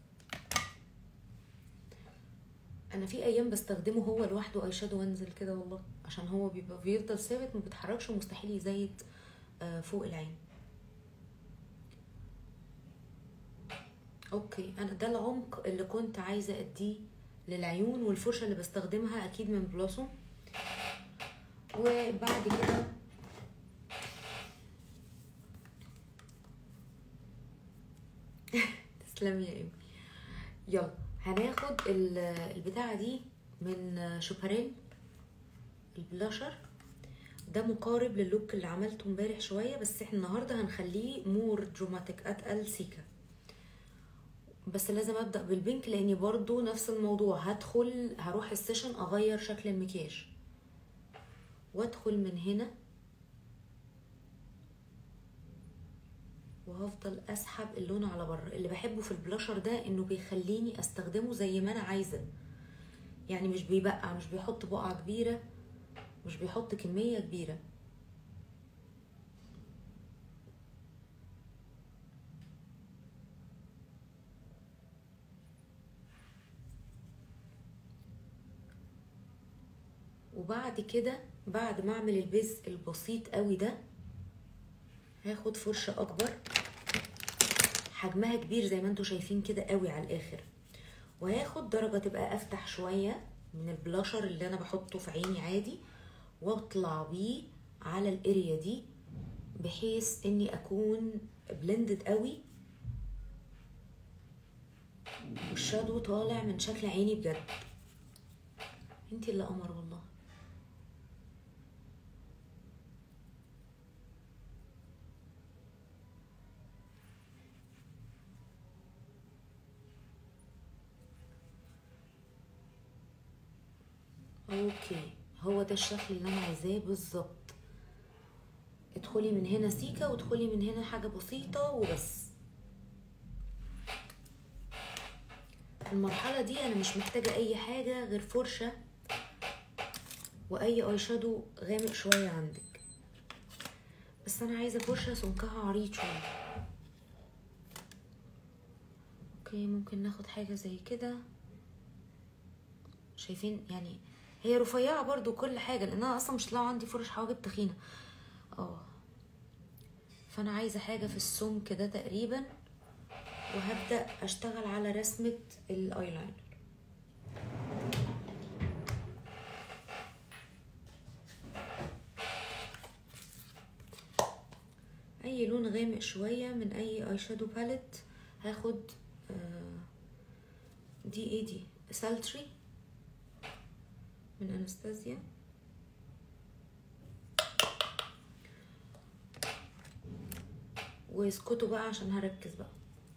انا في ايام بستخدمه هو لوحده اي شادو وانزل كده والله عشان هو بيبقى بيفضل ثابت ما بيتحركش ومستحيل يزيد آه، فوق العين اوكي انا ده العمق اللي كنت عايزه اديه للعيون والفرشه اللي بستخدمها اكيد من بلوسوم وبعد كده تسلمي يا ايمي يلا هناخد ال- البتاعه دي من شوباريل البلاشر ده مقارب للوك اللي عملته امبارح شويه بس احنا النهارده هنخليه مور دراماتيك اتقل سيكا بس لازم ابدا بالبينك لاني برضو نفس الموضوع هدخل هروح السيشن اغير شكل المكياج وادخل من هنا وهفضل اسحب اللون على بره اللي بحبه في البلاشر ده انه بيخليني استخدمه زي ما انا عايزه يعني مش بيبقع مش بيحط بقعه كبيره مش بيحط كميه كبيره وبعد كده بعد ما اعمل البيز البسيط قوي ده هاخد فرشة اكبر حجمها كبير زي ما انتوا شايفين كده قوي على الاخر وهاخد درجة تبقى افتح شوية من البلاشر اللي انا بحطه في عيني عادي واطلع بيه على الاريا دي بحيث اني اكون بلندد قوي والشادو طالع من شكل عيني بجد انتي اللي قمر والله اوكي هو ده الشكل اللي انا عايزاه بالظبط ادخلي من هنا سيكه وادخلي من هنا حاجه بسيطه وبس في المرحله دي انا مش محتاجه اي حاجه غير فرشه واي اي شادو غامق شويه عندك بس انا عايزه فرشه سمكها عريض شويه اوكي ممكن ناخد حاجه زي كده شايفين يعني هي رفيعه برضو كل حاجه لان انا اصلا مش طالعه عندي فرش حواجب تخينه اه فانا عايزه حاجه في السمك ده تقريبا وهبدا اشتغل على رسمه الايلاينر اي لون غامق شويه من اي اي شادو باليت هاخد آه، دي ايه دي سالتري من انستازيا واسكتوا بقى عشان هركز بقى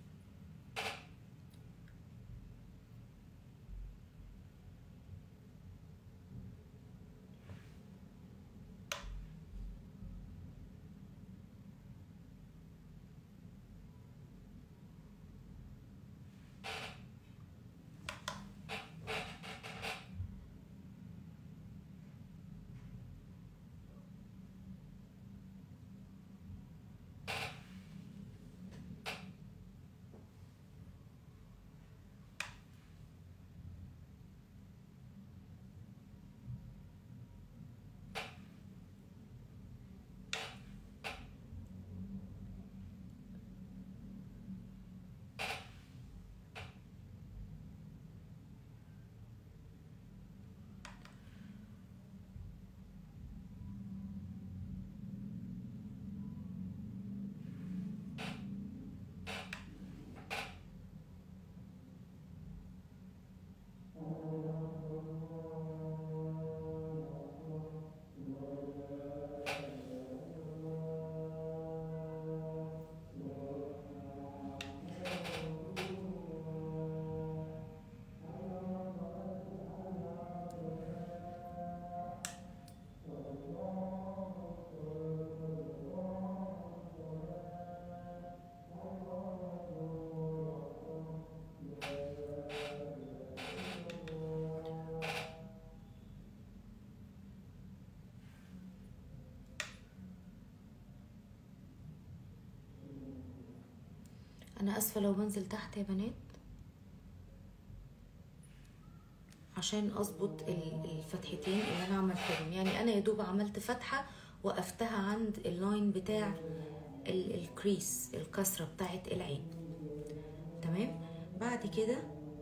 انا اسفه لو بنزل تحت يا بنات عشان اظبط ال- الفتحتين اللي انا عملتهم يعني انا يا دوب عملت فتحه وقفتها عند اللاين بتاع ال- الكريس الكسره بتاعت العين تمام بعد كده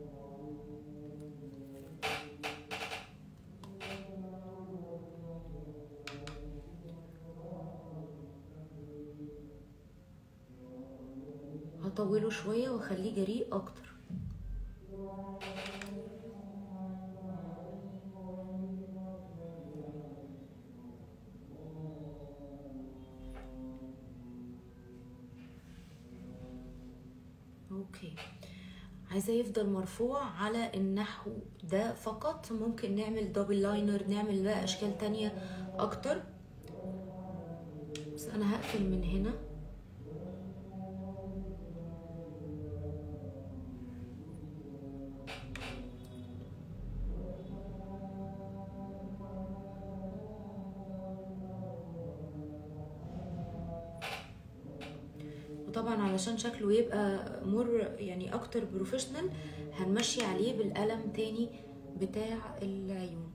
هطوله شويه واخليه جريء اكتر اوكي عايزاه يفضل مرفوع على النحو ده فقط ممكن نعمل دبل لاينر نعمل بقى اشكال تانية اكتر بس انا هقفل من هنا وطبعا علشان شكله يبقى مر يعني اكتر بروفيشنال هنمشي عليه بالقلم تاني بتاع العيون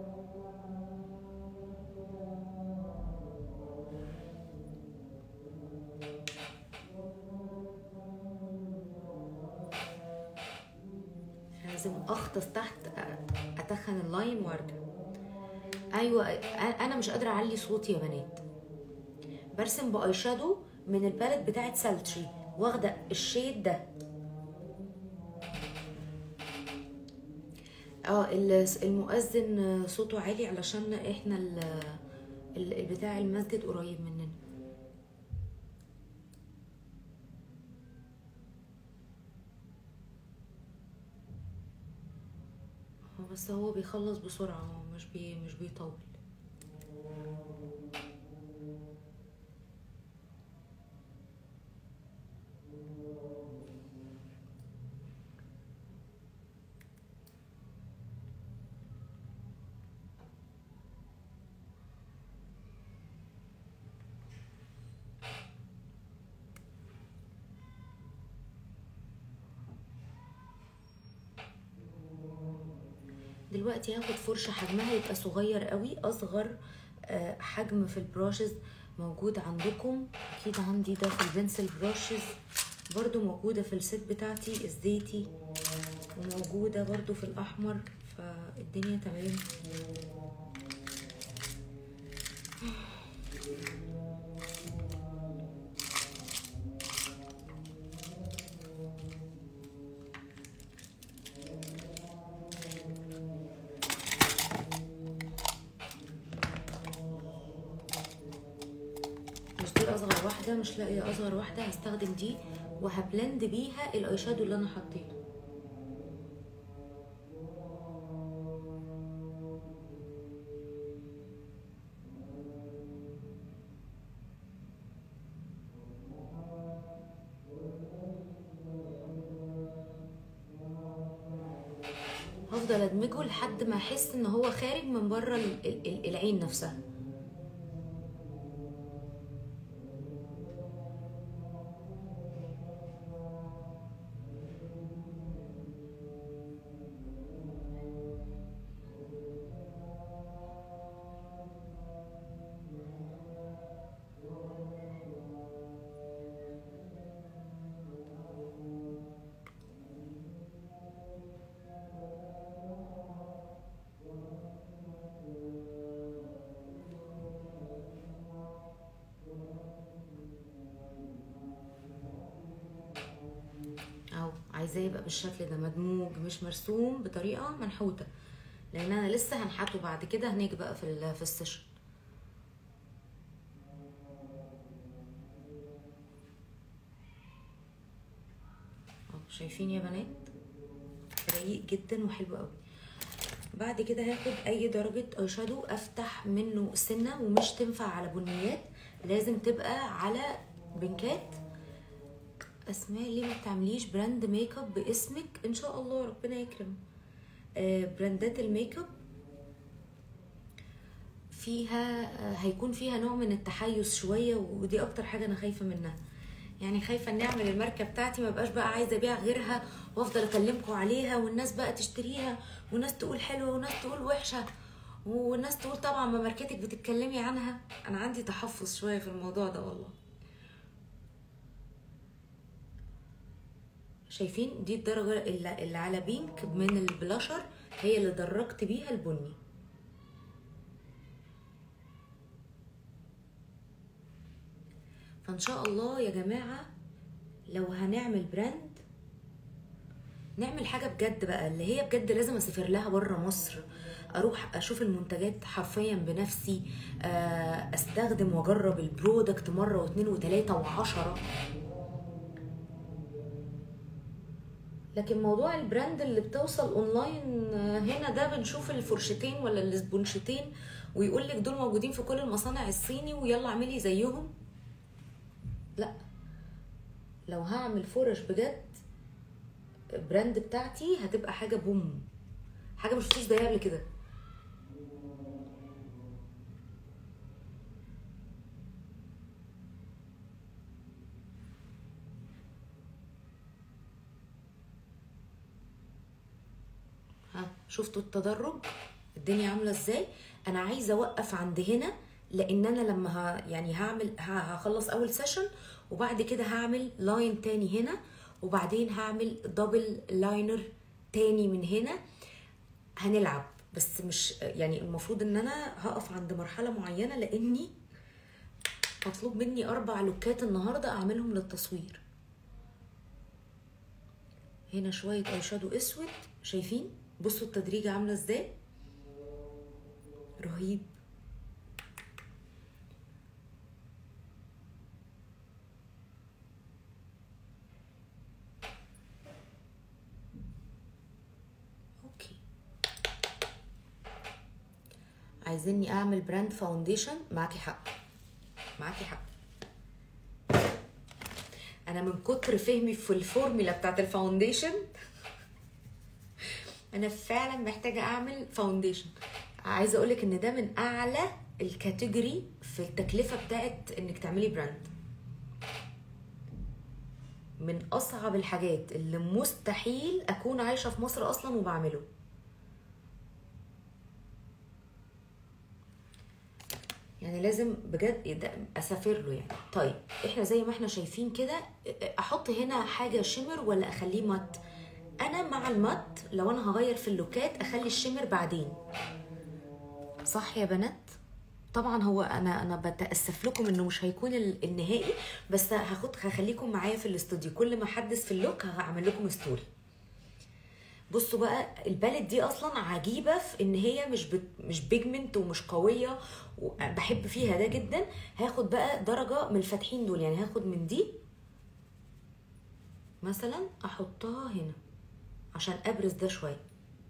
لازم اغطس تحت اتخن اللاين وارجع ايوه انا مش قادره اعلي صوتي يا بنات برسم باي شادو من البالت بتاعت سالتري واخده الشيد ده اه ال- المؤذن صوته عالي علشان احنا ال- ال- البتاع المسجد قريب مننا اهو بس هو بيخلص بسرعة هو مش بي مش بيطول دلوقتي هاخد فرشة حجمها يبقى صغير قوي اصغر آه، حجم في البراشز موجود عندكم اكيد عندي ده في البنسل براشز برضو موجودة في الست بتاعتي الزيتي وموجودة برضو في الاحمر فالدنيا تمام مش دي اصغر واحده مش لاقيه اصغر واحده هستخدم دي وهبلند بيها الاي شادو اللي انا حطيته هفضل ادمجه لحد ما احس ان هو خارج من بره ال- ال- ال- العين نفسها اهو عايزاه يبقى بالشكل ده مدموج مش مرسوم بطريقه منحوته لان انا لسه هنحته بعد كده هنيجي بقى في ال- في السيشن اهو شايفين يا بنات رقيق جدا وحلو قوي بعد كده هاخد اي درجه اي شادو افتح منه سنه ومش تنفع على بنيات لازم تبقى على بنكات اسماء ليه ما بتعمليش براند ميك اب باسمك ان شاء الله ربنا يكرم آه، براندات الميك اب فيها آه، هيكون فيها نوع من التحيز شويه ودي اكتر حاجه انا خايفه منها يعني خايفه ان اعمل الماركه بتاعتي ما بقاش بقى عايزه ابيع غيرها وافضل اكلمكم عليها والناس بقى تشتريها وناس تقول حلوه وناس تقول وحشه والناس تقول طبعا ما ماركتك بتتكلمي عنها انا عندي تحفظ شويه في الموضوع ده والله شايفين دي الدرجة اللي اللي على بينك من البلاشر هي اللي درجت بيها البني فان شاء الله يا جماعة لو هنعمل براند نعمل حاجة بجد بقى اللي هي بجد لازم اسافر لها بره مصر اروح اشوف المنتجات حرفيا بنفسي آه، استخدم واجرب البرودكت مرة واثنين وثلاثة وعشرة لكن موضوع البراند اللي بتوصل اونلاين آه، هنا ده بنشوف الفرشتين ولا الاسبونشتين ويقول لك دول موجودين في كل المصانع الصيني ويلا اعملي زيهم لا لو هعمل فرش بجد براند بتاعتي هتبقى حاجه بوم حاجه مش شفتوش زيها قبل كده ها شفتوا التدرج الدنيا عامله ازاي انا عايزه اوقف عند هنا لان انا لما ه... يعني هعمل ه- هخلص اول سيشن وبعد كده هعمل لاين تاني هنا وبعدين هعمل دبل لاينر تاني من هنا هنلعب بس مش يعني المفروض ان انا هقف عند مرحله معينه لاني مطلوب مني اربع لوكات النهارده اعملهم للتصوير هنا شويه اي شادو اسود شايفين بصوا التدريجه عامله ازاي رهيب اوكي عايزيني اعمل براند فاونديشن معاكي حق معاكي حق انا من كتر فهمي في الفورميلا بتاعت الفاونديشن انا فعلا محتاجه اعمل فاونديشن عايزه اقولك ان ده من اعلى الكاتيجوري في التكلفه بتاعت انك تعملي براند من اصعب الحاجات اللي مستحيل اكون عايشه في مصر اصلا وبعمله يعني لازم بجد ده اسافر له يعني طيب احنا زي ما احنا شايفين كده احط هنا حاجه شمر ولا اخليه مات انا مع المات لو انا هغير في اللوكات اخلي الشمر بعدين صح يا بنات طبعا هو انا انا بتاسف لكم انه مش هيكون ال- النهائي بس هاخد هخليكم معايا في الاستوديو كل ما احدث في اللوك هعمل لكم ستوري بصوا بقى البالت دي اصلا عجيبه في ان هي مش بت... مش بيجمنت ومش قويه وبحب فيها ده جدا هاخد بقى درجه من الفاتحين دول يعني هاخد من دي مثلا احطها هنا عشان ابرز ده شويه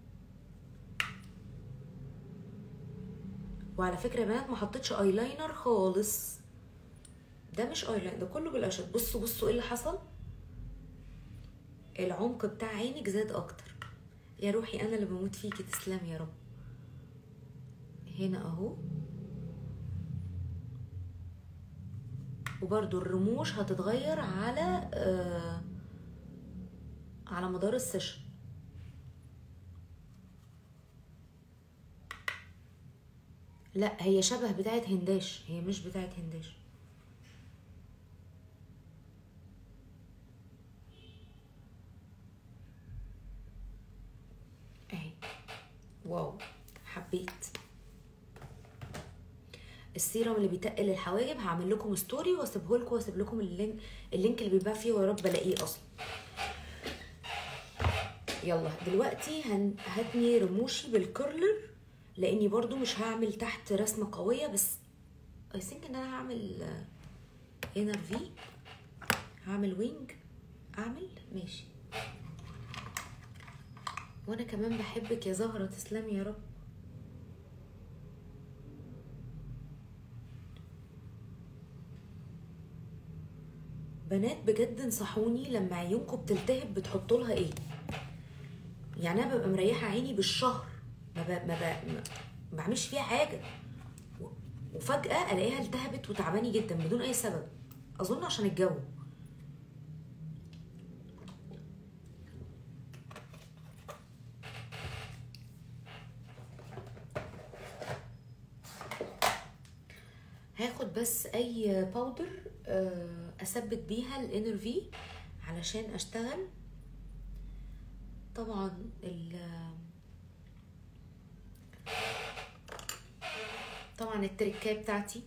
وعلى فكره يا بنات ما حطيتش ايلاينر خالص ده مش ايلاينر ده كله بالاشد بصوا بصوا ايه اللي حصل العمق بتاع عينك زاد اكتر يا روحي انا اللي بموت فيكي تسلمي يا رب هنا اهو وبرده الرموش هتتغير على آه على مدار السيشن لا هي شبه بتاعت هنداش هي مش بتاعت هنداش اهي واو حبيت السيرم اللي بيتقل الحواجب هعمل لكم ستوري واسيبه لكم واسيب لكم اللينك اللينك اللي بيتباع فيه ويا رب الاقيه اصلا يلا دلوقتي هن... هتني رموشي بالكيرلر لاني برضو مش هعمل تحت رسمه قويه بس اي ثينك ان انا هعمل انر في هعمل وينج اعمل ماشي وانا كمان بحبك يا زهره تسلمي يا رب بنات بجد انصحوني لما عيونكم بتلتهب بتحطوا لها ايه يعني انا ببقى مريحه عيني بالشهر ما ب... ما, ب... ما بعملش فيها حاجه و- وفجاه الاقيها التهبت وتعباني جدا بدون اي سبب اظن عشان الجو هاخد بس اي باودر آه، اثبت بيها الانر في علشان اشتغل طبعا ال طبعا التركايه بتاعتي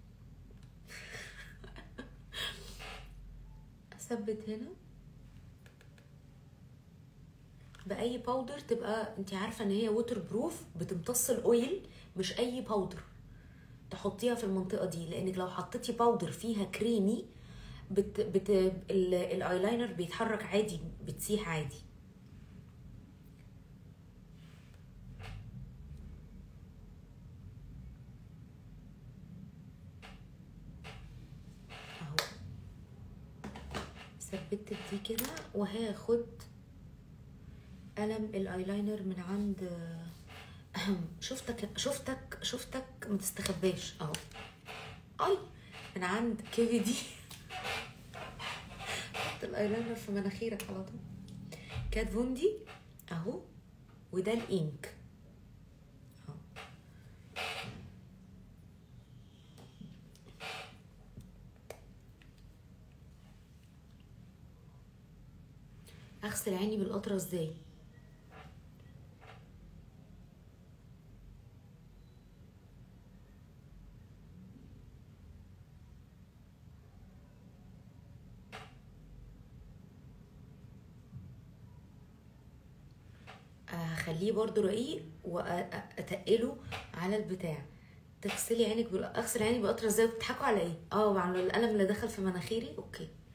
اثبت هنا باي باودر تبقى انت عارفه ان هي ووتر بروف بتمتص الاويل مش اي باودر تحطيها في المنطقه دي لانك لو حطيتي باودر فيها كريمي بت بت ال- الايلاينر بيتحرك عادي بتسيح عادي اهو ثبتت دي كده وهاخد قلم الايلاينر من عند شفتك شفتك شفتك ما تستخباش اهو اي من عند كيفي دي حط الايلاينر في مناخيرك على طول كات فوندي اهو وده الانك اهو اغسل عيني بالقطره ازاي هخليه برضو رقيق واتقله على البتاع تغسلي عينك بال... اغسل عيني بقطره ازاي بتضحكوا على ايه اه على القلم اللي دخل في مناخيري اوكي